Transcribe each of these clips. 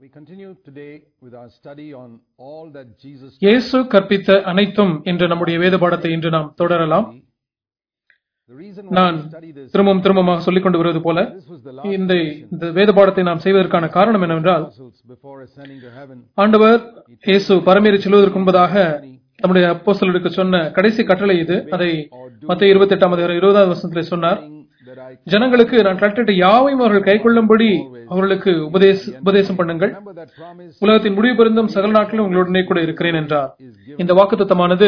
We continue today with our study on all that Jesus இயேசு கற்பித்த அனைத்தும் என்ற நம்முடைய வேத பாடத்தை இன்று நாம் தொடரலாம் The reason why நான் we study this, திரும்பவும் திரும்பமாக சொல்லிக் கொண்டு வருவது போல this was the last இந்த இந்த வேத பாடத்தை நாம் செய்வதற்கான காரணம் என்னவென்றால் apostles before ascending to heaven. ஆண்டவர் இயேசு பரமேறி செல்வதற்கு முன்பதாக நம்முடைய அப்போஸ்தலருக்கு சொன்ன கடைசி கட்டளை இது அதை மத்திய இருபத்தி எட்டாம் அதிகாரம் இருபதாவது வசனத்திலே சொன்னார் Saying that I ஜனங்களுக்கு நான் கட்டளை யாவையும் அவர்கள் கைக்கொள்ளும்படி அவர்களுக்கு உபதேச உபதேசம் பண்ணுங்கள் remember that promise உலகத்தின் முடிவு பெருந்தும் சகல நாட்களும் உங்களுடனே கூட இருக்கிறேன் என்றார் is given இந்த வாக்குத்தத்தமானது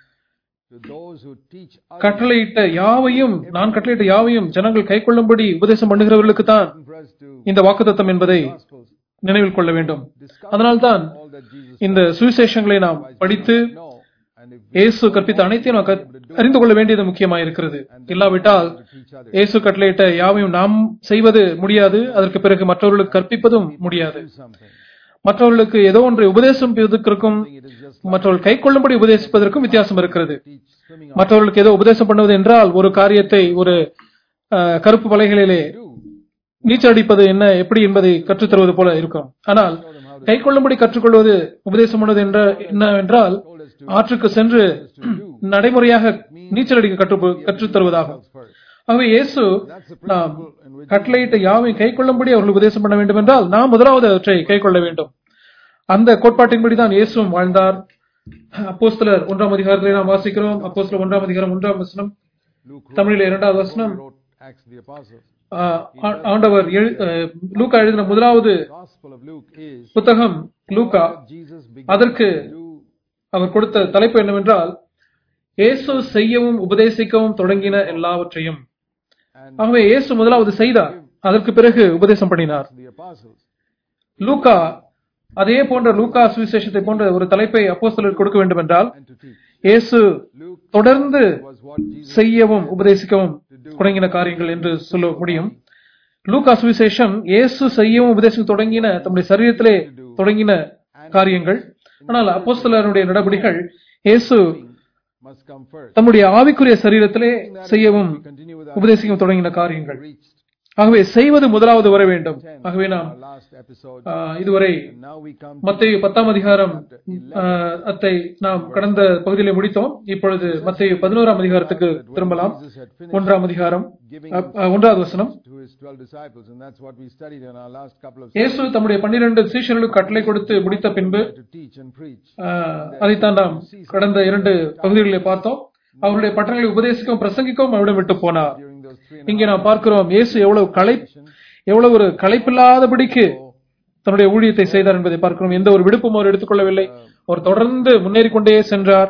to those who teach others கட்டளையிட்ட யாவையும் நான் கட்டளையிட்ட யாவையும் ஜனங்கள் கைக்கொள்ளும்படி உபதேசம் பண்ணுகிறவர்களுக்கு தான் for us to இந்த வாக்குத்தத்தம் என்பதை Gospels நினைவில் கொள்ள வேண்டும் discover அதனால்தான் all that Jesus இந்த சுவிசேஷங்களை நாம் படித்து know and if இயேசு கற்பித்த அனைத்தையும் நாம் கற்- அறிந்து கொள்ள வேண்டியது முக்கியமாயிருக்கிறது இல்லாவிட்டால் to teach others இயேசு கட்டளையிட்ட யாவையும் நாம் செய்வது முடியாது அதற்கு பிறகு மற்றவர்களுக்கு கற்பிப்பதும் முடியாது do something. மற்றவர்களுக்கு ஏதோ ஒன்றை உபதேசம் செய்வதற்கும் It is just மற்றவர்கள் கைக்கொள்ளும்படி உபதேசிப்பதற்கும் வித்தியாசம் இருக்கிறது teach swimming மற்றவர்களுக்கு ஏதோ உபதேசம் பண்ணுவது என்றால் ஒரு காரியத்தை ஒரு அஹ், கருப்பு பலகைகளிலே do. நீச்சல் அடிப்பது என்ன எப்படி என்பதை கற்றுத் தருவது போல இருக்கும் ஆனால் கைக்கொள்ளும்படி கற்றுக்கொள்வது உபதேசம் பண்ணுவது என்ற என்னவென்றால் Told us to ஆற்றுக்கு சென்று to do நடைமுறையாக நீச்சல் அடிக்க கற்று கற்றுத் தருவதாகும் first. ஆகவே இயேசு That's the நாம் principle in which கட்டளையிட்ட யாவையும் கைக்கொள்ளும்படி அவர்கள் உபதேசம் பண்ண வேண்டும் என்றால் நாம் முதலாவது அவற்றை கைக்கொள்ள வேண்டும் அந்த கோட்பாட்டின்படி தான் இயேசுவும் வாழ்ந்தார் அப்போஸ்தலர் ஒன்றாம் அதிகாரத்திலே நாம் வாசிக்கிறோம் அப்போஸ்தலர் ஒன்றாம் அதிகாரம் ஒன்றாம் வசனம் Luke wrote, தமிழில் இரண்டாவது வசனம் wrote Acts of the Apostles. ஆஹ், ஆ- ஆண்டவர் எழு- அஹ், லூக்கா எழுதின முதலாவது Gospel of Luke is புத்தகம் லூக்கா Jesus began அதற்கு to do அவர் கொடுத்த தலைப்பு என்னவென்றால் இயேசு செய்யவும் உபதேசிக்கவும் தொடங்கின எல்லாவற்றையும் and ஆகவே இயேசு முதலாவது செய்தார் அதற்கு பிறகு உபதேசம் பண்ணினார் the apostles. லூக்கா அதே போன்ற லூக்கா சுவிசேஷத்தை போன்ற ஒரு தலைப்பை அப்போஸ்தலருக்கு கொடுக்க வேண்டும் என்றால் and to teach. இயேசு Luke தொடர்ந்து was what Jesus செய்யவும் உபதேசிக்கவும் தொடங்கின காரியங்கள் என்று சொல்ல முடியும் லூக்கா சுவிசேஷம் இயேசு செய்யவும் உபதேசிக்க தொடங்கின தம்முடைய சரீரத்திலே தொடங்கின காரியங்கள் ஆனால் அப்போஸ்தலருடைய நடவடிக்கைகள் இயேசு must come first. தம்முடைய ஆவிக்குரிய சரீரத்திலே செய்யவும் Continue with our உபதேசிக்க தொடங்கின காரியங்கள் reached ஆகவே செய்வது முதலாவது வர வேண்டும் ஆகவே நாம் our last episode. ஆஹ், இதுவரை And now we come to மத்தேயு பத்தாம் அதிகாரம் ஆஹ், அத்தை நாம் கடந்த பகுதியிலே முடித்தோம் இப்பொழுது மத்தேயு பதினோராம் அதிகாரத்துக்கு திரும்பலாம் Jesus had finished ஒன்றாம் அதிகாரம் அஹ், அஹ், ஒன்றாவது வசனம் to his 12 disciples and that's what we studied in our last couple of இயேசு தம்முடைய பன்னிரண்டு சீஷர்களுக்கு கட்டளை கொடுத்து முடித்த பின்பு to teach and preach. ஆஹ், அதைத்தான் நாம் கடந்த இரண்டு பகுதிகளிலே பார்த்தோம் அவருடைய பட்டங்களை உபதேசிக்கவும் பிரசங்கிக்கவும் அவரிடம் விட்டு போனார் During those three and இங்கே நாம் பார்க்கிறோம் இயேசு எவ்வளவு களை எவ்வளவு ஒரு களைப்பில்லாதபடிக்கு தன்னுடைய ஊழியத்தை செய்தார் என்பதை பார்க்கிறோம் எந்த ஒரு விடுப்பும் அவர் எடுத்துக்கொள்ளவில்லை அவர் தொடர்ந்து முன்னேறிக் கொண்டே சென்றார்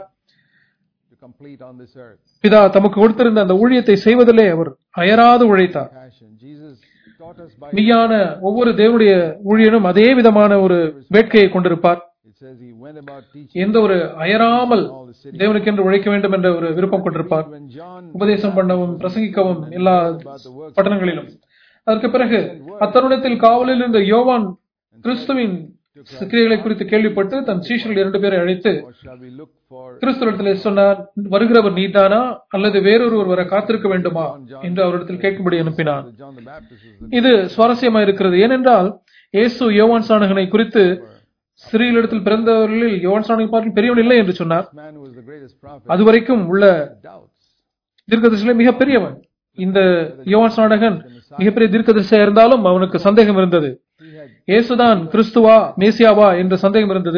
to complete on this earth. பிதா தமக்கு கொடுத்திருந்த அந்த ஊழியத்தை செய்வதிலே அவர் அயராது உழைத்தார் Passion. Jesus taught us by மெய்யான ஒவ்வொரு தேவனுடைய ஊழியனும் அதே விதமான ஒரு வேட்கையை கொண்டிருப்பார் it says he went about teaching எந்த ஒரு அயராமல் all the cities. தேவனுக்கென்று உழைக்க வேண்டும் என்ற ஒரு விருப்பம் கொண்டிருப்பார் When John உபதேசம் பண்ணவும் பிரசங்கிக்கவும் எல்லா பட்டணங்களிலும் அதற்கு பிறகு அத்தருணத்தில் காவலில் இருந்த யோவான் கிறிஸ்துவின் கிரியைகளை குறித்து கேள்விப்பட்டு தன் சீஷர்கள் இரண்டு பேரை அழைத்து or shall we look for கிறிஸ்துவிடத்தில் சொன்னார் வருகிறவர் நீதானா அல்லது வேறொருவர் வர காத்திருக்க வேண்டுமா என்று அவரிடத்தில் கேட்கும்படி அனுப்பினார் John the Baptist was the இது சுவாரஸ்யமா இருக்கிறது ஏனென்றால் இயேசு யோவான் சாணகனை குறித்து சிறியிலிடத்தில் பிறந்தவர்களில் யோவான் சாணகை பார்த்து பெரியவன் இல்லை என்று சொன்னார் man who was the greatest prophet. அதுவரைக்கும் உள்ள Doubts. தீர்க்கதரிசியிலே மிக பெரியவன் இந்த யோவான் சாணகன் மிகப்பெரிய தீர்க்கதரிசியா இருந்தாலும் அவனுக்கு சந்தேகம் இருந்தது He had இயேசுதான் கிறிஸ்துவா மேசியாவா என்ற சந்தேகம் இருந்தது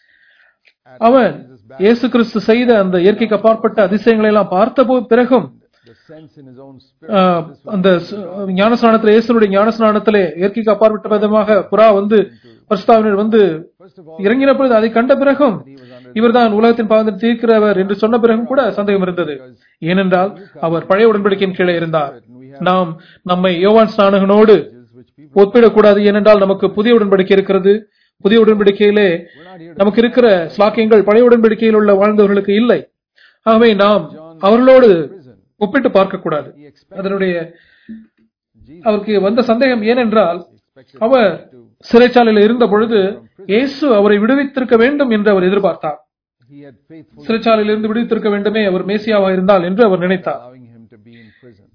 அவன் இயேசு கிறிஸ்து செய்த அந்த இயற்கைக்கு அப்பாற்பட்ட அதிசயங்களை எல்லாம் பார்த்த போ- பிறகும் the sense in his own spirit. ஆஹ், அந்த ச- ஞானஸ்நானத்திலே இயேசுனுடைய ஞானஸ்நானத்திலே இயற்கைக்கு அப்பாற்பட்ட விதமாக புறா வந்து பரிசுத்தாவினர் வந்து First of all, இறங்கின பொழுது அதை கண்ட பிறகும் he was under இவர்தான் உலகத்தின் பாவத்தை தீர்க்கிறவர் என்று சொன்ன பிறகும் கூட சந்தேகம் இருந்தது ஏனென்றால் அவர் பழைய உடன்படிக்கையின் கீழே இருந்தார் and we have நாம் நம்மை யோவான் ஸ்நானகனோடு messages which people ஒப்பிடக்கூடாது ஏனென்றால் நமக்கு புதிய உடன்படிக்கை இருக்கிறது புதிய உடன்படிக்கையிலே we're not here to நமக்கு இருக்கிற ஸ்லாக்கியங்கள் பழைய உடன்படிக்கையில் உள்ள வாழ்ந்தவர்களுக்கு இல்லை ஆகவே நாம் அவர்களோடு prison. ஒப்பிட்டு பார்க்கக்கூடாது He expected அதனுடைய Jesus அவருக்கு வந்த சந்தேகம் ஏனென்றால் expected அவர் சிறைச்சாலையில் இருந்த பொழுது இயேசு அவரை விடுவித்திருக்க வேண்டும் என்று அவர் எதிர்பார்த்தார் he had faithfully சிறைச்சாலையில் இருந்து விடுவித்திருக்க வேண்டுமே அவர் மேசியாவா இருந்தால் என்று அவர் நினைத்தார் allowing him to be in prison.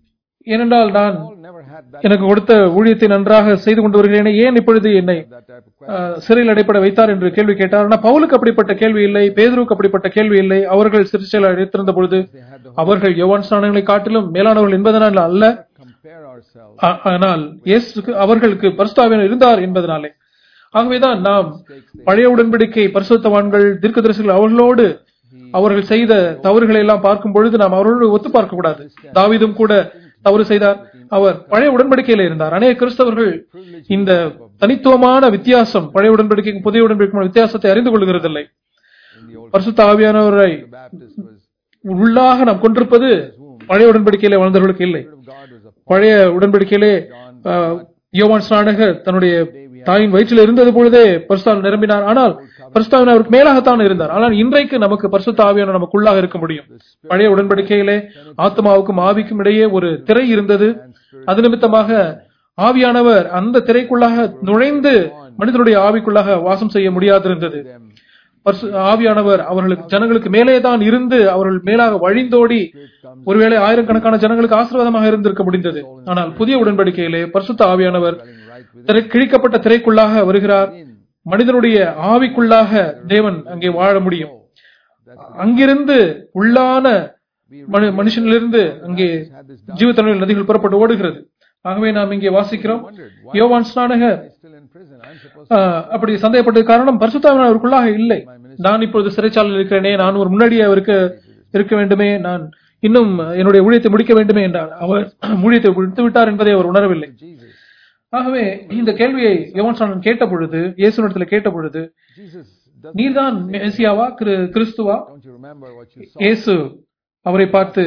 ஏனென்றால் நான் Paul never had that, எனக்கு கொடுத்த ஊழியத்தை நன்றாக செய்து கொண்டு வருகிறேனே ஏன் இப்பொழுது என்னை that type of question. ஆஹ், சிறையில் அடைப்பட வைத்தார் என்று கேள்வி கேட்டார் ஆனால் பவுலுக்கு அப்படிப்பட்ட கேள்வி இல்லை பேதுருக்கு அப்படிப்பட்ட கேள்வி இல்லை அவர்கள் சிறைச்சாலை அடைத்திருந்த பொழுது They had the அவர்கள் யோவான் ஸ்நானங்களை காட்டிலும் மேலானவர்கள் என்பதனால் அல்ல compare ourselves. ஆ- ஆனால் இயேசுக்கு அவர்களுக்கு பரிசுத்தாவியர் இருந்தார் என்பதனாலே ஆகவேதான் நாம் பழைய உடன்படிக்கை பரிசுத்தவான்கள் தீர்க்கதரிசிகள் அவர்களோடு அவர்கள் செய்த தவறுகளை எல்லாம் பார்க்கும் பொழுது நாம் அவர்களோடு ஒத்து பார்க்க கூடாது தாவீதும் கூட தவறு செய்தார் அவர் பழைய உடன்படிக்கையில இருந்தார் அநேக கிறிஸ்தவர்கள் இந்த தனித்துவமான வித்தியாசம் பழைய உடன்படிக்கைக்கும் புதிய உடன்படிக்கைக்கும் வித்தியாசத்தை அறிந்து கொள்கிறதில்லை In the old பரிசுத்த ஆவியானவரை the Baptist was உள்ளாக நாம் கொண்டிருப்பது பழைய உடன்படிக்கையிலே வாழ்ந்தவர்களுக்கு இல்லை Spirit of God was a பழைய உடன்படிக்கையிலே ஆஹ், யோவான் ஸ்நானகர் தன்னுடைய தாயின் வயிற்றில் இருந்தது பொழுதே பரிசுத்தாவில் நிரம்பினார் ஆனால் பரிசுத்தாவின் அவருக்கு மேலாகத்தான் இருந்தார் ஆனால் இன்றைக்கு நமக்கு பரிசுத்த ஆவியான நமக்குள்ளாக இருக்க முடியும் பழைய உடன்படிக்கையிலே ஆத்மாவுக்கும் ஆவிக்கும் இடையே ஒரு திரை இருந்தது அது நிமித்தமாக ஆவியானவர் அந்த திரைக்குள்ளாக நுழைந்து மனிதனுடைய ஆவிக்குள்ளாக வாசம் செய்ய முடியாதிருந்தது them பரிசு- ஆவியானவர் அவர்களுக்கு ஜனங்களுக்கு மேலே தான் இருந்து அவர்கள் மேலாக வழிந்தோடி ஒருவேளை ஆயிரக்கணக்கான ஜனங்களுக்கு ஆசீர்வாதமாக இருந்திருக்க முடிந்தது ஆனால் புதிய உடன்படிக்கையிலே பரிசுத்த ஆவியானவர் dwelling right within திரை கிழிக்கப்பட்ட திரைக்குள்ளாக வருகிறார் மனிதனுடைய ஆவிக்குள்ளாக தேவன் அங்கே வாழ முடியும் அங்கிருந்து உள்ளான மனு- மனுஷனிலிருந்து அங்கே ஜீவத்தன்மையில் நதிகள் புறப்பட்டு ஓடுகிறது ஆகவே நாம் இங்கே வாசிக்கிறோம் யோவான் ஸ்நானகர் He's still in prison. I'm supposed ஆஹ், அப்படி சந்தேகப்பட்டது காரணம் பரிசுத்தாவின் அவருக்குள்ளாக இல்லை நான் இப்பொழுது சிறைச்சாலையில் இருக்கிறேனே நான் ஒரு முன்னாடியே அவருக்கு இருக்க வேண்டுமே நான் இன்னும் என்னுடைய ஊழியத்தை முடிக்க வேண்டுமே என்றார் அவர் ஊழியத்தை முடித்து விட்டார் என்பதை அவர் உணரவில்லை to Jesus. ஆகவே இந்த கேள்வியை யோவான் ஸ்நானன் கேட்ட பொழுது இயேசுனிடத்தில் கேட்ட பொழுது Jesus, does, நீர்தான் மெசியாவா கிரு- கிறிஸ்துவா don't you remember what you saw? இயேசு அவரை பார்த்து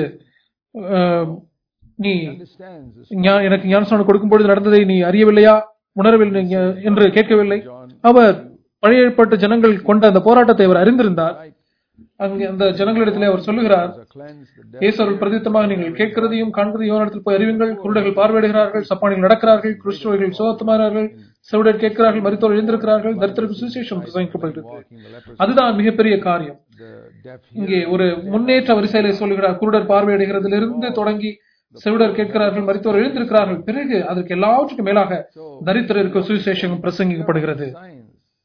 ஆஹ், நீ Understands this. ஞா- எனக்கு ஞானஸ்நானம் கொடுக்கும் பொழுது நடந்ததை நீ அறியவில்லையா உணரவில்லை என்று கேட்கவில்லை John, அவர் பழைய ஏற்பாட்டு ஜனங்கள் கொண்ட அந்த போராட்டத்தை அவர் அறிந்திருந்தார் right? அங்கே அந்த ஜனங்களிடத்திலே அவர் சொல்லுகிறார் Was a cleansed, the deaf இயேசு அவர்கள் பிரதித்தமாக நீங்கள் கேட்கிறதையும் காண்கிறதையும் யோவானிடத்தில் போய் அறிவுங்கள் குருடர்கள் பார்வையிடுகிறார்கள் சப்பானிகள் நடக்கிறார்கள் கிறிஸ்துவர்கள் சுகத்துமாறார்கள் செவிடர் கேட்கிறார்கள் மருத்துவர் எழுந்திருக்கிறார்கள் தரித்திற்கு சுவிசேஷம் பிரசங்கிக்கப்படுகிறது walking, the lepers, அதுதான் மிகப்பெரிய காரியம் the deaf இங்கே ஒரு முன்னேற்ற வரிசையிலே சொல்லுகிறார் குருடர் பார்வையிடுகிறதிலிருந்து தொடங்கி செவிடர் கேட்கிறார்கள் மருத்துவர் எழுந்திருக்கிறார்கள் பிறகு அதற்கு எல்லாவற்றுக்கும் மேலாக தரித்திரருக்கு சுவிசேஷம் பிரசங்கிக்கப்படுகிறது signs.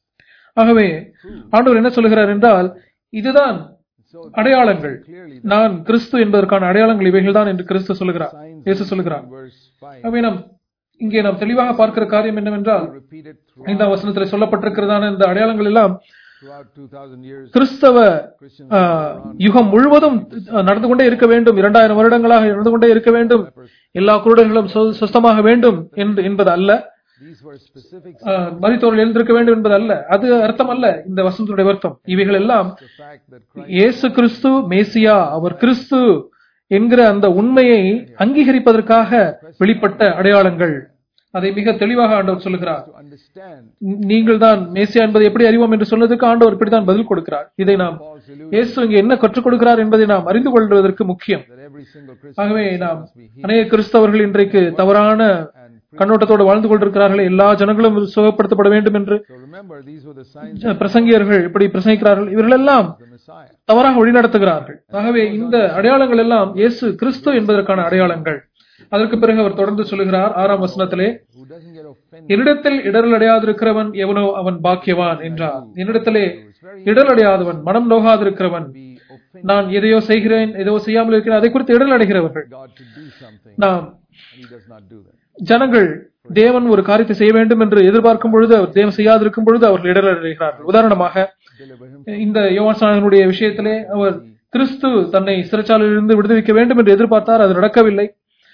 ஆகவே ஆண்டவர் என்ன சொல்லுகிறார் என்றால் இதுதான் So அடையாளங்கள் clearly, நான் கிறிஸ்து என்பதற்கான அடையாளங்கள் இவைகள்தான் என்று கிறிஸ்து சொல்லுகிறார் signs இயேசு சொல்லுகிறார் in verse 5 ஆகவே நாம் இங்கே நாம் தெளிவாக பார்க்கிற காரியம் என்னவென்றால் repeated throughout, இந்த வசனத்தில் சொல்லப்பட்டிருக்கிறதான இந்த அடையாளங்கள் எல்லாம் throughout 2000 years. கிறிஸ்தவ Christians ஆ, யுகம் முழுவதும் நடந்து கொண்டே இருக்க வேண்டும் இரண்டாயிரம் வருடங்களாக நடந்து கொண்டே இருக்க வேண்டும் எல்லா குருடர்களும் சு- சுத்தமாக வேண்டும் என்று என்பது அல்ல These were specific ஆ, மரித்தோர்கள் எழுந்திருக்க வேண்டும் என்பது அல்ல அது அர்த்தம் அல்ல இந்த வசனத்துடைய அர்த்தம் இவைகள் எல்லாம் the fact that Christ இயேசு கிறிஸ்து மேசியா அவர் கிறிஸ்து என்கிற அந்த உண்மையை அங்கீகரிப்பதற்காக வெளிப்பட்ட அடையாளங்கள் அதை மிக தெளிவாக ஆண்டவர் சொல்லுகிறார் to understand நீங்கள் தான் மேசியா என்பதை எப்படி அறிவோம் என்று சொன்னதுக்கு ஆண்டவர் இப்படித்தான் பதில் கொடுக்கிறார் இதை நாம் Paul's illusion இயேசு இங்கே என்ன கற்றுக் கொடுக்கிறார் என்பதை நாம் அறிந்து கொள்வதற்கு முக்கியம் that every single Christian ஆகவே நாம் must be healed அநேக கிறிஸ்தவர்கள் இன்றைக்கு தவறான and கண்ணோட்டத்தோடு வாழ்ந்து கொண்டிருக்கிறார்கள் எல்லா ஜனங்களும் சுகப்படுத்தப்பட வேண்டும் என்று so remember these were the signs அஹ், பிரசங்கியர்கள் இப்படி பிரசங்கிக்கிறார்கள் இவர்கள் எல்லாம் of the Messiah. தவறாக வழிநடத்துகிறார்கள் ஆகவே இந்த அடையாளங்கள் எல்லாம் இயேசு கிறிஸ்து என்பதற்கான அடையாளங்கள் அதற்கு பிறகு அவர் தொடர்ந்து சொல்லுகிறார் ஆறாம் வசனத்திலே Who doesn't get offended என்னிடத்தில் இடரல் அடையாதிருக்கிறவன் எவனோ அவன் பாக்கியவான் என்றார் என்னிடத்திலே இடரல் அடையாதவன் மனம் நோகாதிருக்கிறவன் be offended நான் எதையோ செய்கிறேன் ஏதோ செய்யாமல் இருக்கிறேன் அதை குறித்து இடரல் அடைகிறவர்கள் God to do something நாம் and he does not do that. ஜனங்கள் தேவன் ஒரு காரியத்தை செய்ய வேண்டும் என்று எதிர்பார்க்கும் பொழுது அவர் தேவன் செய்யாதிருக்கும் பொழுது அவர்கள் இடரல் அடைகிறார்கள் உதாரணமாக Deliver him இந்த யோவான்சானனுடைய விஷயத்திலே அவர் கிறிஸ்து தன்னை சிறைச்சாலையிலிருந்து விடுவிக்க வேண்டும் என்று எதிர்பார்த்தார் அது நடக்கவில்லை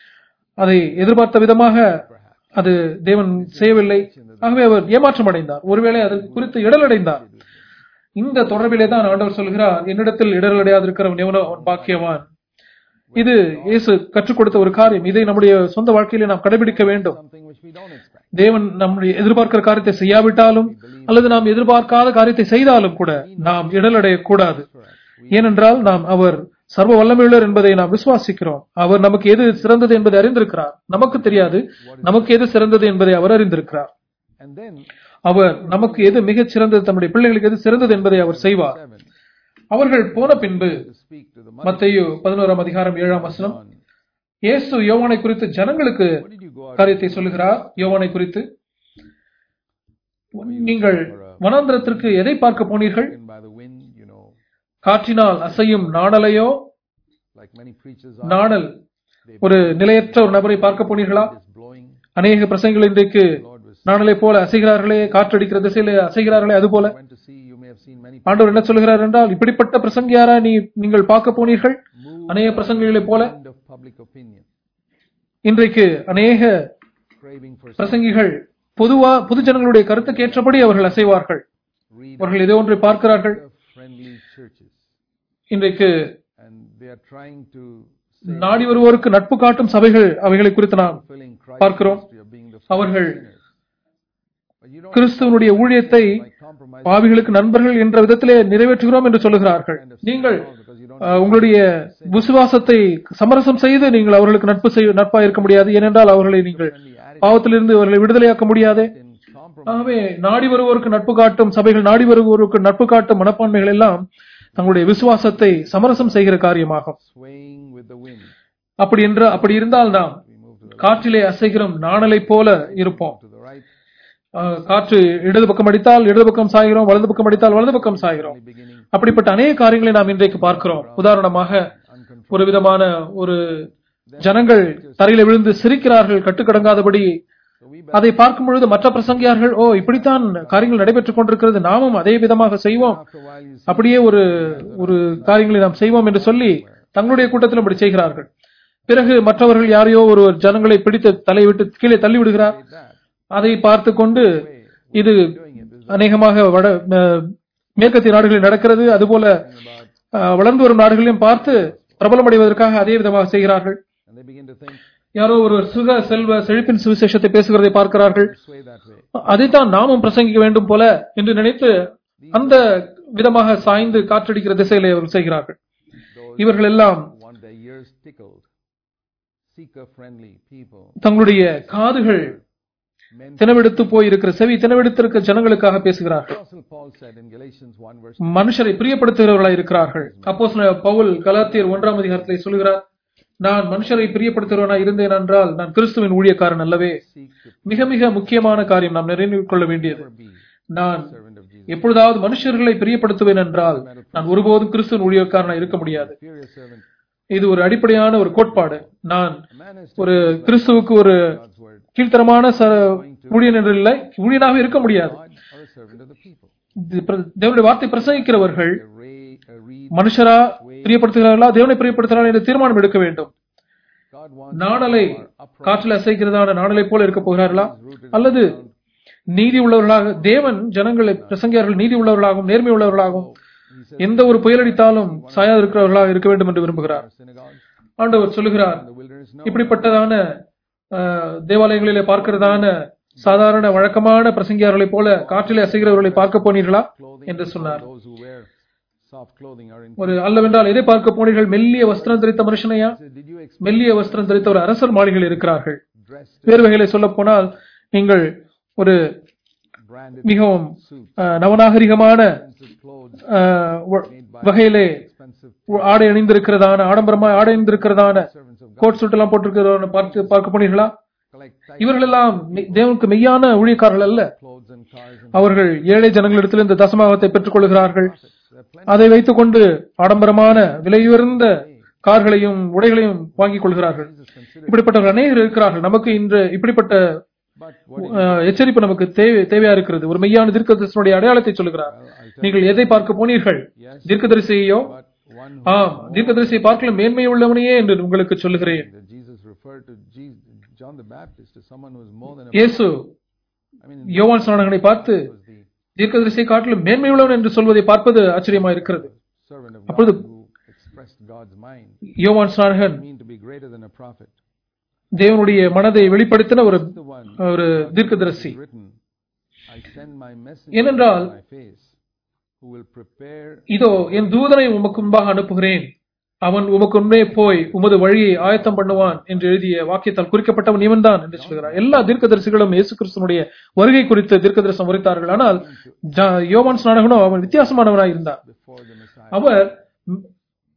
அதை எதிர்பார்த்த விதமாக அது தேவன் செய்யவில்லை ஆகவே அவர் ஏமாற்றம் அடைந்தார் ஒருவேளை அதற்கு குறித்து இடல் அடைந்தார் இந்த தொடர்பிலே தான் ஆண்டவர் சொல்கிறார் என்னிடத்தில் இடல் அடையாதிருக்கிறவன் எவனோ அவன் பாக்கியவான் இது இயேசு கற்றுக் கொடுத்த ஒரு காரியம் இதை நம்முடைய சொந்த வாழ்க்கையிலே நாம் கடைபிடிக்க வேண்டும் something which we don't expect. தேவன் நம்முடைய எதிர்பார்க்கிற காரியத்தை செய்யாவிட்டாலும் அல்லது நாம் எதிர்பார்க்காத காரியத்தை செய்தாலும் கூட நாம் இடலடையக்கூடாது ஏனென்றால் நாம் அவர் சர்வ வல்லமையுள்ளர் என்பதை நாம் விசுவாசிக்கிறோம் அவர் நமக்கு எது சிறந்தது என்பதை அறிந்திருக்கிறார் நமக்கு தெரியாது நமக்கு எது சிறந்தது என்பதை அவர் அறிந்திருக்கிறார் And then அவர் நமக்கு எது மிகச் சிறந்தது தம்முடைய பிள்ளைகளுக்கு எது சிறந்தது என்பதை அவர் செய்வார் seven அவர்கள் போன பின்பு to speak to the mother மத்தேயு பதினோராம் அதிகாரம் ஏழாம் வசனம் John, இயேசு யோவானை குறித்து ஜனங்களுக்கு What did you go out காரியத்தை சொல்லுகிறார் யோவானை குறித்து நீங்கள் வனாந்திரத்திற்கு எதை பார்க்க போனீர்கள் in by the wind, you know, காற்றினால் அசையும் நாணலையோ like many preachers are, நாணல் ஒரு நிலையற்ற ஒரு நபரை பார்க்க போனீர்களா is blowing. அநேக பிரசங்கள் இன்றைக்கு Lord was நாணலை போல அசைகிறார்களே காற்றடிக்கிற திசையில அசைகிறார்களே அது போல went to see, you may have seen many ஆண்டவர் என்ன சொல்கிறார் என்றால் இப்படிப்பட்ட பிரசங்கியாரா நீ நீங்கள் பார்க்க போனீர்கள் அநேக பிரசங்கங்களைப் போல wind of public opinion, இன்றைக்கு அநேக craving for பிரசங்கிகள் பொதுவா பொது ஜனங்களுடைய கருத்துக்கு ஏற்றபடி அவர்கள் அசைவார்கள் read அவர்கள் ஏதோ ஒன்றை பார்க்கிறார்கள் friendly churches. இன்றைக்கு And they are trying to say, நாடி வருவோருக்கு நட்பு காட்டும் சபைகள் அவைகளை குறித்து நாம் fulfilling Christ's பார்க்கிறோம். ministry of being the அவர்கள் sinners. But you don't கிறிஸ்துவனுடைய ஊழியத்தை like compromise பாவிகளுக்கு நண்பர்கள் என்ற விதத்திலே நிறைவேற்றுகிறோம் என்று சொல்லுகிறார்கள் நீங்கள் because you don't அஹ், உங்களுடைய விசுவாசத்தை சமரசம் செய்து நீங்கள் அவர்களுக்கு நட்பு செய்ய நட்பா இருக்க முடியாது ஏனென்றால் அவர்களை நீங்கள் friendly attitude பாவத்திலிருந்து அவர்களை விடுதலையாக்க முடியாது in compromise. ஆகவே நாடி வருவோருக்கு நட்பு காட்டும் சபைகள் நாடி வருவோருக்கு நட்பு காட்டும் மனப்பான்மைகள் எல்லாம் தங்களுடைய விசுவாசத்தை சமரசம் செய்கிற காரியமாகும் swaying with the wind. அப்படி என்று அப்படி இருந்தால் நாம் We move to the காற்றிலே அசைகிறோம் நாணலை போல இருப்போம் to the right, அஹ், காற்று இடது பக்கம் அடித்தால் இடது பக்கம் சாய்கிறோம் வலது பக்கம் அடித்தால் வலது பக்கம் சாய்கிறோம் only beginning அப்படிப்பட்ட அநேக காரியங்களை நாம் இன்றைக்கு பார்க்கிறோம் உதாரணமாக uncontrolled. ஒரு விதமான ஒரு ஜனங்கள் தரையில விழுந்து சிரிக்கிறார்கள் கட்டுக்கடங்காதபடி So we அதை பார்க்கும் பொழுது மற்ற பிரசங்கியார்கள் ஓ இப்படித்தான் காரியங்கள் நடைபெற்றுக் கொண்டிருக்கிறது நாமும் அதே விதமாக செய்வோம் after a while you see அப்படியே ஒரு ஒரு காரியங்களை நாம் செய்வோம் என்று சொல்லி தங்களுடைய கூட்டத்தில் அப்படி செய்கிறார்கள் பிறகு மற்றவர்கள் யாரையோ ஒரு ஜனங்களை பிடித்து தலை விட்டு கீழே தள்ளி விடுகிறார் that அதை பார்த்து கொண்டு இது doing it. This is அநேகமாக வட அஹ், மேற்கத்திய நாடுகளில் நடக்கிறது அதுபோல about, அஹ், வளர்ந்து வரும் நாடுகளையும் பார்த்து பிரபலமடைவதற்காக அதே விதமாக செய்கிறார்கள் and they begin to think, யாரோ ஒரு சுக செல்வ செழிப்பின் சுவிசேஷத்தை பேசுகிறதை பார்க்கிறார்கள் sway that way. அதைத்தான் நாமும் பிரசங்கிக்க வேண்டும் போல என்று நினைத்து அந்த விதமாக சாய்ந்து காற்றடிக்கிற திசையிலே அவர்கள் செய்கிறார்கள் Those இவர்கள் எல்லாம் who want their ears tickled, seeker-friendly people, தங்களுடைய காதுகள் men. தினவெடுத்து போயிருக்கிற செவி தினவெடுத்திருக்கிற ஜனங்களுக்காக பேசுகிறார்கள் Apostle Paul said in Galatians 1 verse மனுஷரை பிரியப்படுத்துகிறவர்களாக இருக்கிறார்கள் அப்போ பவுல் கலாத்தியர் ஒன்றாம் அதிகாரத்திலே சொல்கிறார் நான் மனுஷரை பிரியப்படுத்துகிறவனா இருந்தேன் என்றால் நான் கிறிஸ்துவின் ஊழியக்காரன் அல்லவே seek to மிக மிக முக்கியமான காரியம் நாம் நிறைவு கொள்ள வேண்டியது never be நான் servant of Jesus. எப்பொழுதாவது மனுஷர்களை பிரியப்படுத்துவேன் என்றால் நான் ஒருபோதும் கிறிஸ்துவின் ஊழியக்காரனா இருக்க முடியாது Superior servant. இது ஒரு அடிப்படையான ஒரு கோட்பாடு நான் A man is ஒரு கிறிஸ்துவுக்கு ஒரு God's word. கீழ்த்தரமான ச- ஊழியன் என்று இல்லை ஊழியனாக இருக்க முடியாது God or a servant of the people. இது பிர- தேவனுடைய வார்த்தை பிரசங்கிக்கிறவர்கள் A ray, a reed. மனுஷரா பிரியப்படுத்துகிறார்களா தேவனை பிரியப்படுத்துகிறார்கள் என்று தீர்மானம் எடுக்க வேண்டும் God wants நாணலை காற்றில் அசைக்கிறதான நாணலை போல இருக்க போகிறார்களா அல்லது நீதி உள்ளவர்களாக தேவன் ஜனங்களை பிரசங்கியார்கள் நீதி உள்ளவர்களாகவும் நேர்மை உள்ளவர்களாகவும் He says எந்த ஒரு புயலடித்தாலும் சாயாதிருக்கிறவர்களாக இருக்க வேண்டும் என்று விரும்புகிறார் in synagogues, ஆண்டவர் சொல்லுகிறார் in the wilderness, no. இப்படிப்பட்டதான அஹ், தேவாலயங்களிலே பார்க்கிறதான சாதாரண வழக்கமான பிரசங்கியார்களைப் போல காற்றிலே அசைகிறவர்களை பார்க்க போனீர்களா Clothing, என்று சொன்னார் those who wear soft clothing are in. ஒரு அல்லவென்றால் எதை பார்க்க போனீர்கள் மெல்லிய வஸ்திரம் தரித்த மனுஷனையா Did you expect மெல்லிய வஸ்திரம் தரித்த ஒரு அரசர் மாளிகையில் இருக்கிறார்கள் dressed வேறு வகையில சொல்ல போனால் நீங்கள் ஒரு branded மிகவும் suits, அஹ், நவநாகரிகமான expensive clothes அஹ், வ- வகையிலே expensive ஆடை அணிந்திருக்கிறதான ஆடம்பரமா ஆடை அணிந்திருக்கிறதான servants of God coat suit எல்லாம் போட்டிருக்கிறத பார்த்து பார்க்க போனீர்களா collect tight இவர்கள் எல்லாம் மெ- தேவனுக்கு மெய்யான ஊழியக்காரர்கள் அல்ல clothes and cars and அவர்கள் ஏழை ஜனங்களிடத்தில் இந்த தசமாகத்தை பெற்றுக் கொள்கிறார்கள் profits. There are plenty அதை வைத்துக்கொண்டு ஆடம்பரமான விலையுயர்ந்த கார்களையும் உடைகளையும் வாங்கிக் கொள்கிறார்கள் Jesus considered. இப்படிப்பட்டவர்கள் அநேகர் இருக்கிறார்கள் நமக்கு இன்று இப்படிப்பட்ட But what அஹ், எச்சரிப்பு நமக்கு தேவை தேவையா இருக்கிறது ஒரு மெய்யான தீர்க்கதரிசனுடைய அடையாளத்தை சொல்லுகிறார் I'll tell நீங்கள் எதை பார்க்க போனீர்கள் Yes. தீர்க்கதரிசியையோ but one who ஆம் தீர்க்கதரிசியை பார்க்கல மேன்மை உள்ளவனையே என்று உங்களுக்கு சொல்லுகிறேன் that Jesus referred to Jesus, John the Baptist as someone who was more than a இயேசு I mean யோவான் ஸ்நானகனை பார்த்து was the தீர்க்கதரிசியை காட்டிலும் மேன்மை உள்ளவன் என்று சொல்வதை பார்ப்பது ஆச்சரியமா இருக்கிறது servant of அப்பொழுது- God who expressed God's mind. யோவான் ஸ்நானகன் mean to be greater than a prophet. தேவனுடைய மனதை வெளிப்படுத்தின ஒரு The one ஒரு தீர்க்கதரிசி written, I send my message ஏனென்றால் on my face, who will prepare இதோ என் தூதனை உமக்கு முன்பாக அனுப்புகிறேன் அவன் உமக்கு முன்னே போய் உமது வழியை ஆயத்தம் பண்ணுவான் என்று எழுதிய வாக்கியத்தால் குறிக்கப்பட்டவன் இவன்தான் என்று சொல்கிறார் எல்லா தீர்க்கதரிசிகளும் இயேசு கிறிஸ்துனுடைய வருகை குறித்து தீர்க்கதரிசனம் உரைத்தார்கள் ஆனால் ஜா- யோவான் ஸ்நானகனோ அவன் வித்தியாசமானவனாய் இருந்தான் before the Messiah. அவர்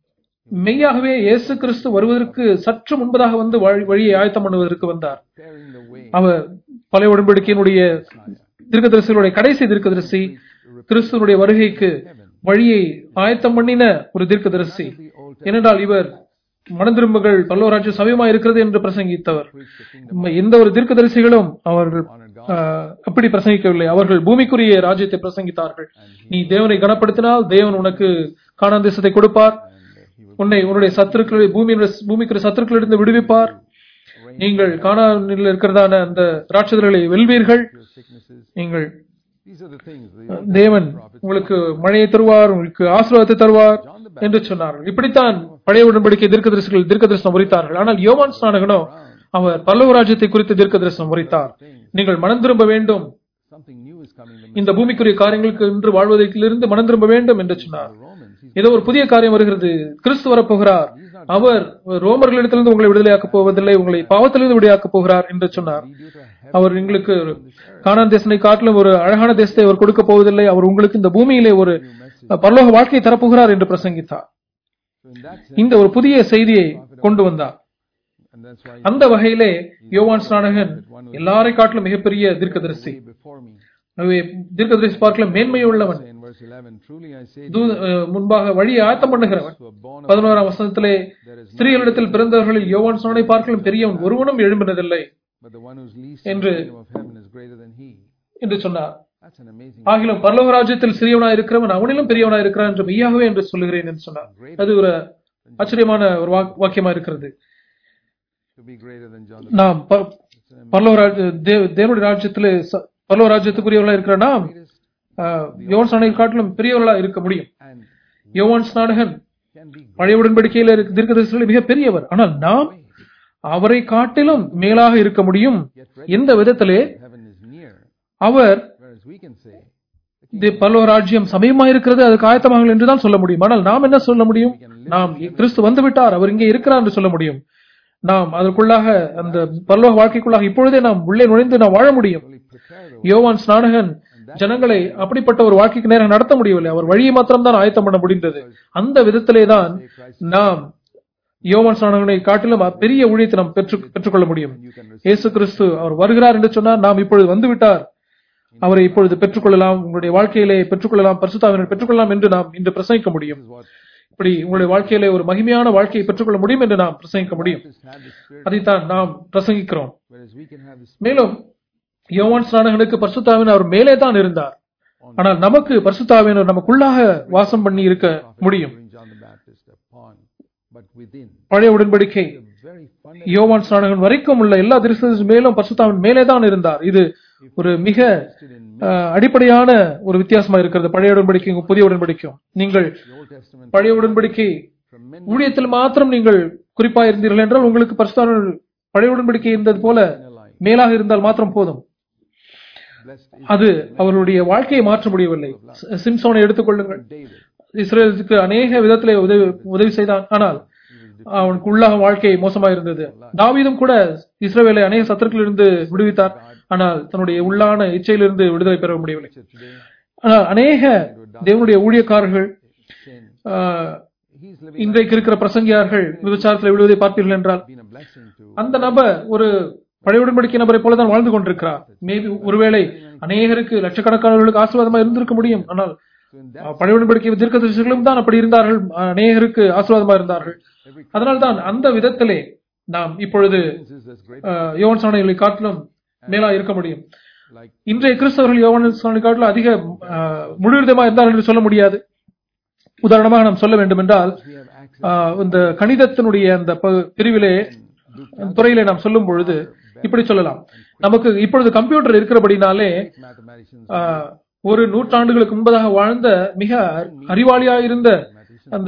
மெய்யாகவே இயேசு கிறிஸ்து வருவதற்கு சற்று முன்பதாக வந்து வழி- வழியை ஆயத்தம் பண்ணுவதற்கு வந்தார் preparing the way. அவர் பழைய உடன்படிக்கையினுடைய தீர்க்கதரிசிகளுடைய கடைசி தீர்க்கதரிசி கிறிஸ்துவனுடைய வருகைக்கு வழியை ஆயத்தம் பண்ணின ஒரு தீர்க்கதரிசி The Old ஏனென்றால் இவர் மனந்திரும்புகள் பல்லவராஜ்யம் சமயமா இருக்கிறது என்று பிரசங்கித்தவர் preached the kingdom ம- எந்த ஒரு தீர்க்கதரிசிகளும் அவர்கள் honored God ஆஹ், அப்படி பிரசங்கிக்கவில்லை அவர்கள் பூமிக்குரிய ராஜ்யத்தை பிரசங்கித்தார்கள் நீ தேவனை கனப்படுத்தினால் தேவன் உனக்கு காணான் தேசத்தை கொடுப்பார் and he will உன்னை உன்னுடைய சத்துருக்களை பூமியினுடைய பூமிக்குரிய சத்துருக்களிலிருந்து விடுவிப்பார் நீங்கள் காணானில் இருக்கிறதான அந்த ராட்சதர்களை வெல்வீர்கள் cure sicknesses. நீங்கள் These are the things the தேவன் உங்களுக்கு மழையை தருவார் உங்களுக்கு ஆசீர்வாதத்தை தருவார் என்று சொன்னார்கள் இப்படித்தான் பழைய உடன்படிக்கை தீர்க்கதரிசிகள் தீர்க்கதரிசனம் உரைத்தார்கள் ஆனால் யோவான் ஸ்நானகனோ அவர் பல்லவ ராஜ்யத்தை குறித்து தீர்க்கதரிசனம் உரைத்தார் நீங்கள் மனம் திரும்ப வேண்டும் something new is coming. The இந்த பூமிக்குரிய காரியங்களுக்கு இன்று வாழ்வதற்கிலிருந்து மனம் திரும்ப வேண்டும் என்று சொன்னார் Romans, he's ஏதோ ஒரு புதிய காரியம் வருகிறது கிறிஸ்து வரப்போகிறார் அவர் ரோமர்களிடத்திலிருந்து உங்களை விடுதலையாக்கப் போவதில்லை உங்களை பாவத்திலிருந்து விடுதலையாக்கப் போகிறார் என்று சொன்னார் lead you to heaven. அவர் எங்களுக்கு கானான் தேசனை காட்டிலும் ஒரு அழகான தேசத்தை அவர் கொடுக்க போவதில்லை அவர் உங்களுக்கு இந்த பூமியிலே ஒரு பரலோக வாழ்க்கையை தரப்போகிறார் என்று பிரசங்கித்தார் So in that sense, இந்த ஒரு புதிய செய்தியை கொண்டு வந்தார் and that's why அந்த வகையிலே யோவான் ஸ்நானகன் எல்லாரை காட்டிலும் மிகப்பெரிய தீர்க்கதரிசி way before me. எனவே தீர்க்கதரிசி பார்க்கல மேன்மை உள்ளவன் Say in verse 11, truly I say to தூ- அஹ் முன்பாக வழியை ஆயத்தம் பண்ணுகிறவன் you, who are born of பதினோராம் வசனத்திலே ஸ்திரீகளிடத்தில் பிறந்தவர்களில் யோவான் ஸ்நானை பார்க்கலும் பெரியவன் ஒருவனும் எழும்பினதில்லை but the one who's least in the என்று kingdom of heaven is greater than he. என்று சொன்னார் That's an amazing ஆகிலும் பரலோக ராஜ்யத்தில் சிறியவனாய் இருக்கிறவன் அவனிலும் பெரியவனாய் இருக்கிறான் என்று மெய்யாகவே என்று சொல்லுகிறேன் என்று சொன்னார் அது ஒரு ஆச்சரியமான ஒரு வாக்- வாக்கியமா இருக்கிறது to be greater than John the நாம் ப- பரலோக ராஜ்ய தேவ- தேவனுடைய ராஜ்யத்திலே ச- பரலோக ராஜ்யத்துக்குரியவர்களா இருக்கிற நாம் Baptist. ஆஹ், யோவான் ஸ்நானகை காட்டிலும் பெரியவர்களா இருக்க முடியும் And யோவான் ஸ்நானகன் can be பழைய உடன்படிக்கையில இருக்க தீர்க்கதரிசிகளில் மிக பெரியவர் ஆனால் நாம் அவரை காட்டிலும் மேலாக இருக்க முடியும் எந்த விதத்திலே heaven is near. Our Whereas we can say, இது பரலோக ராஜ்யம் சமயமா இருக்கிறது அதுக்கு ஆயத்தமாக என்றுதான் சொல்ல முடியும் ஆனால் நாம் என்ன சொல்ல முடியும் நாம் கிறிஸ்து வந்து விட்டார் அவர் இங்கே இருக்கிறார் என்று சொல்ல முடியும் நாம் அதற்குள்ளாக அந்த பரலோக வாழ்க்கைக்குள்ளாக இப்பொழுதே நாம் உள்ளே நுழைந்து நாம் வாழ முடியும் only prepare the யோவான் ஸ்நானகன் ஜனங்களை அப்படிப்பட்ட ஒரு வாழ்க்கைக்கு நேரம் நடத்த முடியவில்லை அவர் வழியை மாத்திரம்தான் ஆயத்தம் பண்ண முடிந்தது அந்த விதத்திலே தான் நாம் யோவான் ஸ்நானகனை காட்டிலும் பெரிய ஊழியத்தை நாம் பெற்று பெற்றுக்கொள்ள முடியும் you can receive இயேசு கிறிஸ்து அவர் வருகிறார் என்று சொன்னார் நாம் இப்பொழுது வந்து விட்டார் அவரை இப்பொழுது பெற்றுக்கொள்ளலாம் உங்களுடைய வாழ்க்கையிலே பெற்றுக்கொள்ளலாம் பரிசுத்தாவினர் பெற்றுக்கொள்ளலாம் என்று நாம் இன்று பிரசங்கிக்க முடியும் what இப்படி உங்களுடைய வாழ்க்கையிலே ஒரு மகிமையான வாழ்க்கையை பெற்றுக்கொள்ள முடியும் என்று நாம் பிரசங்கிக்க முடியும் Baptists had the Spirit, அதைத்தான் நாம் பிரசங்கிக்கிறோம் whereas we can have the Spirit மேலும் யோவான் ஸ்நானகனுக்கு பரிசுத்தாவின் அவர் மேலே தான் இருந்தார் ஆனால் நமக்கு பரிசுத்தாவினர் நமக்குள்ளாக வாசம் பண்ணி இருக்க முடியும் during John the Baptist upon, but within. பழைய உடன்படிக்கை A very fundamental யோவான் ஸ்நானகன் வரைக்கும் உள்ள எல்லா திருஷ்டி மேலும் பரிசுத்தாவின் மேலே தான் இருந்தார் இது ஒரு மிக in அஹ், அடிப்படையான ஒரு வித்தியாசமா இருக்கிறது பழைய உடன்படிக்கையும் புதிய உடன்படிக்கையும் நீங்கள் the Old Testament பழைய உடன்படிக்கை tremendous ஊழியத்தில் மாத்திரம் நீங்கள் குறிப்பா இருந்தீர்கள் என்றால் உங்களுக்கு பரிசுத்தாவின் பழைய உடன்படிக்கை இருந்தது போல மேலாக இருந்தால் மாத்திரம் போதும் blessed is அது அவருடைய வாழ்க்கையை மாற்ற முடியவில்லை சி- சிம்சோனை எடுத்துக்கொள்ளுங்கள் David. இஸ்ரேலுக்கு அநேக விதத்திலே உதவி உதவி செய்தான் ஆனால் அவனுக்கு உள்ளாக வாழ்க்கை மோசமாக இருந்தது தாவீதும் கூட இஸ்ரவேலை அநேக சத்துருக்களிலிருந்து விடுவித்தார் ஆனால் தன்னுடைய உள்ளான இச்சையிலிருந்து விடுதலை பெற முடியவில்லை So today, ஆனால் அநேக தேவனுடைய ஊழியக்காரர்கள் sin. ஆஹ், He's living இன்றைக்கு இருக்கிற பிரசங்கியார்கள் விபச்சாரத்தில் விடுவதை பார்த்தீர்கள் என்றால் been a blessing to அந்த நபர் ஒரு பழைய உடன்படிக்கை நபரை போலதான் வாழ்ந்து கொண்டிருக்கிறார் மேபி ஒருவேளை அநேகருக்கு லட்சக்கணக்கானவர்களுக்கு ஆசீர்வாதமா இருந்திருக்க முடியும் ஆனால் so in that அஹ், பழைய உடன்படிக்கை தீர்க்கதரிசிகளும் தான் அப்படி இருந்தார்கள் அநேகருக்கு ஆசீர்வாதமா இருந்தார்கள் அதனால்தான் அந்த விதத்திலே நாம் இப்பொழுது is as great அஹ், யோவான் சாணைகளை காட்டிலும் மேலா இருக்க முடியும் like இன்றைய கிறிஸ்தவர்கள் யோவான் சாணை காட்டிலும் அதிக அஹ், முழுவிதமா இருந்தார்கள் என்று சொல்ல முடியாது உதாரணமாக நாம் சொல்ல வேண்டும் என்றால் we have access அஹ், இந்த கணிதத்தினுடைய அந்த ப- பிரிவிலே அந்த துறையிலே நாம் சொல்லும் பொழுது இப்படி சொல்லலாம் நமக்கு இப்பொழுது கம்ப்யூட்டர் இருக்கிறபடினாலே mathematicians ஆஹ், ஒரு நூற்றாண்டுகளுக்கு முன்பதாக வாழ்ந்த மிக அறிவாளியாக இருந்த அந்த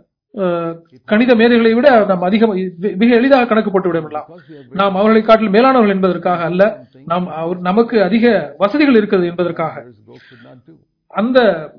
ஆஹ், கணித மேதைகளை விட நாம் அதிகம் மிக எளிதாக கணக்கு போட்டு விடலாம் because we have நாம் அவர்களை காட்டில் மேலானவர்கள் என்பதற்காக அல்ல நாம் அவர் நமக்கு அதிக வசதிகள் இருக்கிறது என்பதற்காக great goats could not do அந்த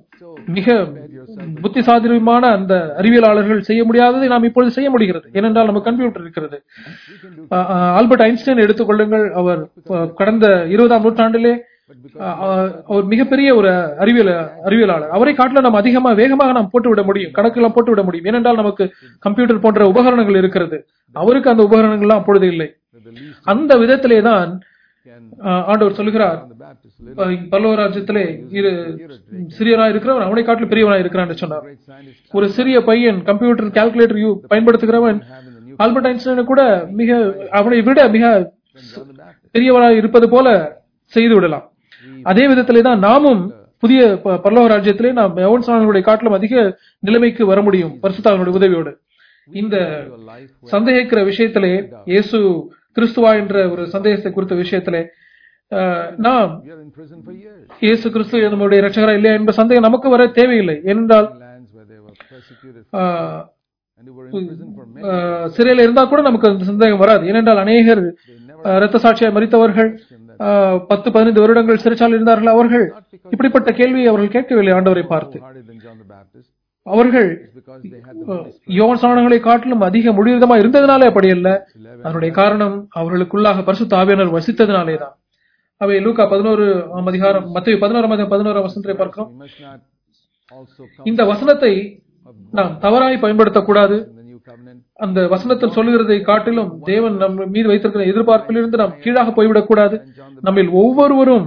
மிக புத்திசாதுரியமான அந்த அறிவியலாளர்கள் செய்ய முடியாததை நாம் இப்பொழுது செய்ய முடிகிறது ஏனென்றால் நமக்கு கம்ப்யூட்டர் இருக்கிறது ஆஹ், ஆஹ், ஆல்பர்ட் ஐன்ஸ்டைன் எடுத்துக்கொள்ளுங்கள் அவர் ஆஹ், கடந்த இருபதாம் நூற்றாண்டிலே அஹ், அஹ், அவர் மிகப்பெரிய ஒரு அறிவியல் அறிவியலாளர் அவரை காட்டில நாம் அதிகமா வேகமாக நாம் போட்டு விட முடியும் கணக்கெல்லாம் போட்டு விட முடியும் ஏனென்றால் நமக்கு கம்ப்யூட்டர் போன்ற உபகரணங்கள் இருக்கிறது அவருக்கு அந்த உபகரணங்கள்லாம் அப்பொழுது இல்லை that the least அந்த விதத்திலே தான் can அஹ், ஆண்டவர் சொல்லுகிறார் John the Baptist little அஹ், பரலோக ராஜ்யத்திலே இரு சிறியனா இருக்கிறவன் அவனை காட்டிலும் பெரியவனா இருக்கிறான் என்று சொன்னார் great scientist ஒரு சிறிய பையன் கம்ப்யூட்டர் கால்குலேட்டர் பயன்படுத்துகிறவன் have in the New Albert ஐன்ஸ்டைனை கூட மிக அவனை விட மிக John the Baptist. பெரியவராக இருப்பது போல செய்து விடலாம் அதே விதத்திலே தான் நாமும் புதிய ப- பரலோக ராஜ்யத்திலே நாம் யவன் சாணங்களுடைய காட்டிலும் அதிக நிலைமைக்கு வர முடியும் பரிசுத்தாவினுடைய உதவியோடு இந்த Your life சந்தேகிக்கிற விஷயத்திலே இயேசு கிறிஸ்துவா என்ற ஒரு சந்தேகத்தை குறித்த விஷயத்திலே அஹ், நாம் we are in prison for years. இயேசு கிறிஸ்து நம்முடைய ரட்சகரா இல்லையா என்ப சந்தேகம் நமக்கு வர தேவையில்லை ஏனென்றால் In lands where they were persecuted ah, and they were in prison for many அஹ், சிறையில் இருந்தா கூட நமக்கு அந்த சந்தேகம் வராது ஏனென்றால் அநேகர் அஹ், இரத்த சாட்சியாய் மறித்தவர்கள் அஹ், பத்து பதினைந்து வருடங்கள் சிறைச்சாலையில் இருந்தார்கள் அவர்கள் இப்படிப்பட்ட கேள்வியை அவர்கள் கேட்கவில்லை ஆண்டவரை பார்த்து harder than John the Baptist. அவர்கள் It's because they had the Holy Spirit. யோவன் சாணங்களை காட்டிலும் அதிக முடிவிதமா இருந்ததுனாலே அப்படி அல்ல அதனுடைய காரணம் அவர்களுக்குள்ளாக பரிசுத்த ஆவியானவர் வசித்ததினாலே தான் அவை லூக்கா பதினோரு அதிகாரம் மத்திய பதினோராம் அதிகாரம் பதினோராம் வசனத்தை பார்க்கிறோம் We must not also come இந்த வசனத்தை நாம் தவறாய் பயன்படுத்தக்கூடாது in the new covenant அந்த வசனத்தில் சொல்லுகிறதை காட்டிலும் தேவன் நம்ம மீது வைத்திருக்கிற எதிர்பார்ப்பிலிருந்து நாம் கீழாக போய்விடக் கூடாது நம்மில் ஒவ்வொருவரும்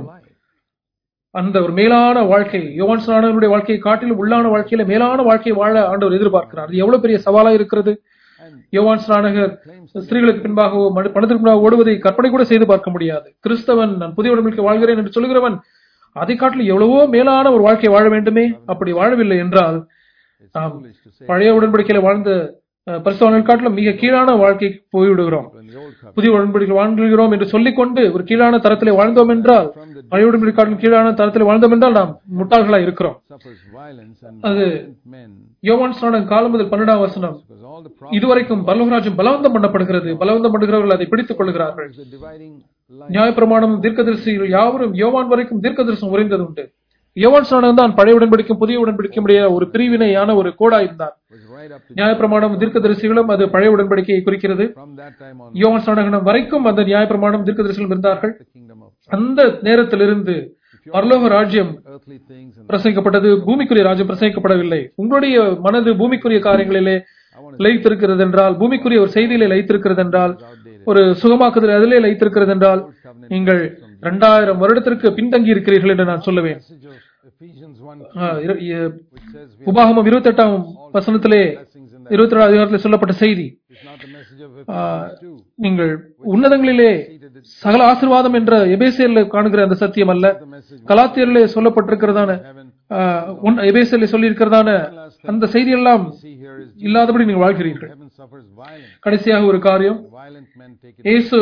அந்த ஒரு மேலான வாழ்க்கை யோவான் ஸ்நானனுடைய வாழ்க்கையை காட்டிலும் உள்ளான வாழ்க்கையில மேலான வாழ்க்கையை வாழ ஆண்டவர் எதிர்பார்க்கிறார் அது எவ்வளவு பெரிய சவாலா இருக்கிறது யோவான் ஸ்நானகர் ஸ்திரீகளுக்கு பின்பாகவோ மனு- பணத்திற்கு பின்பாக ஓடுவதை கற்பனை கூட செய்து பார்க்க முடியாது கிறிஸ்தவன் நான் புதிய உடம்புக்கு வாழ்கிறேன் என்று சொல்லுகிறவன் அதை காட்டிலும் எவ்வளவோ மேலான ஒரு வாழ்க்கை வாழ வேண்டுமே அப்படி வாழவில்லை என்றால் நாம் foolish to say பழைய உடன்படிக்கையில வாழ்ந்த அஹ், பரிசுத்தவான்கள் காட்டிலும் மிக கீழான வாழ்க்கைக்கு போய்விடுகிறோம் in the old covenant புதிய உடன்படிக்கை வாழ்கிறோம் என்று சொல்லிக்கொண்டு ஒரு கீழான தரத்திலே வாழ்ந்தோம் என்றால் பழைய உடன்படிக்கை காட்டிலும் கீழான தரத்திலே வாழ்ந்தோம் என்றால் நாம் முட்டாள்களா இருக்கிறோம் suffers violence and அது violent men யோவான் ஸ்நானன் காலம் முதல் பன்னெண்டாம் வசனம் because all the problems இதுவரைக்கும் பல்லவராஜ்யம் பலவந்தம் பண்ணப்படுகிறது பலவந்தம் பண்ணுகிறவர்கள் அதை பிடித்துக் கொள்கிறார்கள் the dividing line நியாயப்பிரமாணம் தீர்க்கதரிசிகள் யாவரும் யோவான் வரைக்கும் தீர்க்கதரிசனம் உறைந்தது உண்டு யோவான் ஸ்நானன் தான் பழைய உடன்படிக்கும் புதிய உடன்படிக்கையுடைய ஒரு பிரிவினையான ஒரு கோடா இருந்தார் was right up to நியாயப்பிரமாணம் தீர்க்கதரிசிகளும் அது பழைய உடன்படிக்கையை குறிக்கிறது from that time on யோவான் ஸ்நானகனம் வரைக்கும் அந்த நியாயப்பிரமாணம் தீர்க்கதரிசிகளும் இருந்தார்கள் the kingdom of அந்த நேரத்திலிருந்து பரலோக ராஜ்யம் earthly things and பிரசங்கிக்கப்பட்டது பூமிக்குரிய ராஜ்யம் பிரசங்கிக்கப்படவில்லை உங்களுடைய மனது பூமிக்குரிய காரியங்களிலே லயித்திருக்கிறது என்றால் பூமிக்குரிய ஒரு செய்தியிலே லயித்திருக்கிறது என்றால் ஒரு சுகமாக்குதல் அதிலே லயித்திருக்கிறது என்றால் நீங்கள் இரண்டாயிரம் வருடத்திற்கு பின்தங்கி இருக்கிறீர்கள் என்று நான் சொல்லுவேன் message of Ephesians 1 ஆஹ் இர- இ- which says we உபாகமம் இருபத்தி எட்டாம் வசனத்திலே blessings in that இருபத்தி ஏழாம் அதிகாரத்தில் சொல்லப்பட்ட செய்தி is not the message of Ephesians 2 நீங்கள் உன்னதங்களிலே சகல ஆசீர்வாதம் என்ற எபேசியர்ல காணுகிற அந்த சத்தியம் அல்ல the message கலாத்தியரிலே சொல்லப்பட்டிருக்கிறதான heaven ஆஹ், உன் எபேசியர்ல சொல்லி இருக்கிறதான அந்த செய்தியெல்லாம் see here is இல்லாதபடி நீங்கள் வாழ்கிறீர்கள் heaven suffers violence கடைசியாக ஒரு காரியம் violent men take it இயேசு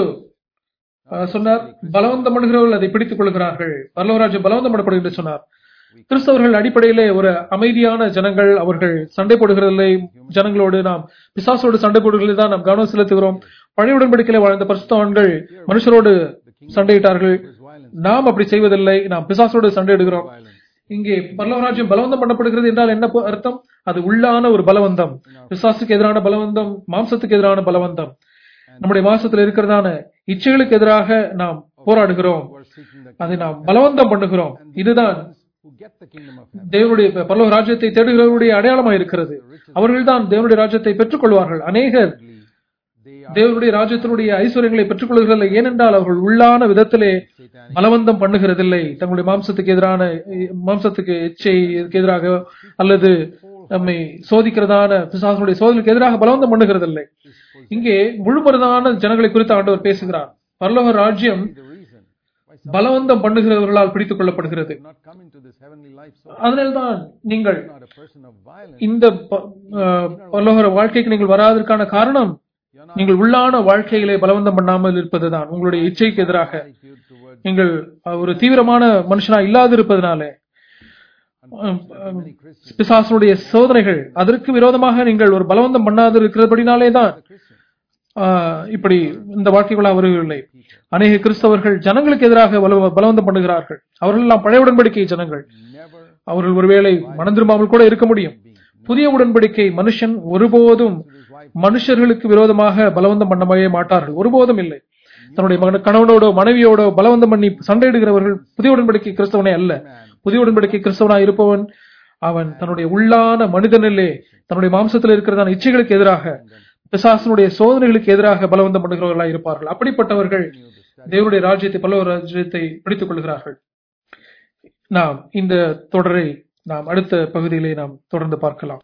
ஆஹ், சொன்னார் பலவந்தம் பண்ணுகிறவர்கள் அதை பிடித்துக் கொள்கிறார்கள் பரலவராஜ்யம் பலவந்தம் பண்ணப்படுகிறது என்று சொன்னார் கிறிஸ்தவர்கள் அடிப்படையிலே ஒரு அமைதியான ஜனங்கள் அவர்கள் சண்டை போடுகிறதில்லை ஜனங்களோடு நாம் பிசாசோடு சண்டை போடுகிறதில் தான் நாம் கவனம் செலுத்துகிறோம் பழைய உடன்படிக்கையிலே வாழ்ந்த பரிசுத்தவான்கள் மனுஷரோடு சண்டையிட்டார்கள் நாம் அப்படி செய்வதில்லை நாம் பிசாசோடு சண்டையிடுகிறோம் இங்கே பரலவராஜ்யம் பலவந்தம் பண்ணப்படுகிறது என்றால் என்ன பொ- அர்த்தம் அது உள்ளான ஒரு பலவந்தம் பிசாசுக்கு எதிரான பலவந்தம் மாம்சத்துக்கு எதிரான பலவந்தம் நம்முடைய மாசத்துல இருக்கிறதான இச்சைகளுக்கு எதிராக நாம் போராடுகிறோம் who are seeking the அதை நாம் பலவந்தம் பண்ணுகிறோம் இதுதான் who get the kingdom of heaven தேவனுடைய பரலோக ராஜ்யத்தை தேடுகிறவருடைய அடையாளமாக இருக்கிறது அவர்கள்தான் தேவனுடைய ராஜ்யத்தை பெற்றுக்கொள்வார்கள் அநேகர் they தேவனுடைய ராஜ்யத்தினுடைய ஐஸ்வர்யங்களை பெற்றுக்கொள்கிறதில்லை ஏனென்றால் அவர்கள் உள்ளான விதத்திலே பலவந்தம் பண்ணுகிறதில்லை தங்களுடைய மாம்சத்துக்கு எதிரான மாம்சத்துக்கு எச்சைக்கு எதிராக அல்லது நம்மை சோதிக்கிறதான பிசாசனுடைய சோதனைக்கு எதிராக பலவந்தம் பண்ணுகிறதில்லை இங்கே முழுமருதான ஜனங்களை குறித்து ஆண்டவர் பேசுகிறார் பரலோக ராஜ்யம் the reason why பலவந்தம் பண்ணுகிறவர்களால் பிடித்துக் கொள்ளப்படுகிறது not come into this heavenly life so அதனால்தான் நீங்கள் not a person of violence இந்த ப- அஹ், பரலோக வாழ்க்கைக்கு நீங்கள் வராததற்கான காரணம் நீங்கள் உள்ளான வாழ்க்கையிலே பலவந்தம் பண்ணாமல் இருப்பதுதான் உங்களுடைய இச்சைக்கு எதிராக attitude towards நீங்கள் அஹ், ஒரு தீவிரமான மனுஷனா இல்லாதிருப்பதனாலே அஹ், அஹ், many Christians பிசாசனுடைய சோதனைகள் அதற்கு விரோதமாக நீங்கள் ஒரு பலவந்தம் பண்ணாது இருக்கிறபடினாலே தான் Christians ஆஹ், இப்படி இந்த வாழ்க்கைக்குள்ள வருவதில்லை அநேக கிறிஸ்தவர்கள் ஜனங்களுக்கு எதிராக பல- பலவந்தம் பண்ணுகிறார்கள் அவர்கள் எல்லாம் பழைய உடன்படிக்கை ஜனங்கள் never அவர்கள் ஒருவேளை மனம் திரும்பாமல் கூட இருக்க முடியும் புதிய உடன்படிக்கை மனுஷன் ஒருபோதும் மனுஷர்களுக்கு விரோதமாக பலவந்தம் பண்ணவே மாட்டார்கள் ஒருபோதும் இல்லை தன்னுடைய மகன் கணவனோடோ மனைவியோடோ பலவந்தம் பண்ணி சண்டையிடுகிறவர்கள் புதிய உடன்படிக்கை கிறிஸ்தவனே அல்ல புதிய உடன்படிக்கை கிறிஸ்தவனாய் இருப்பவன் அவன் தன்னுடைய உள்ளான மனிதனிலே தன்னுடைய மாம்சத்தில் இருக்கிறதான இச்சைகளுக்கு எதிராக பிசாசனுடைய சோதனைகளுக்கு எதிராக பலவந்தம் பண்ணுகிறவர்களாய் இருப்பார்கள் அப்படிப்பட்டவர்கள் தேவனுடைய ராஜ்யத்தை பல்லவ ராஜ்யத்தை பிடித்துக் கொள்கிறார்கள் நாம் இந்த தொடரை நாம் அடுத்த பகுதியிலே நாம் தொடர்ந்து பார்க்கலாம்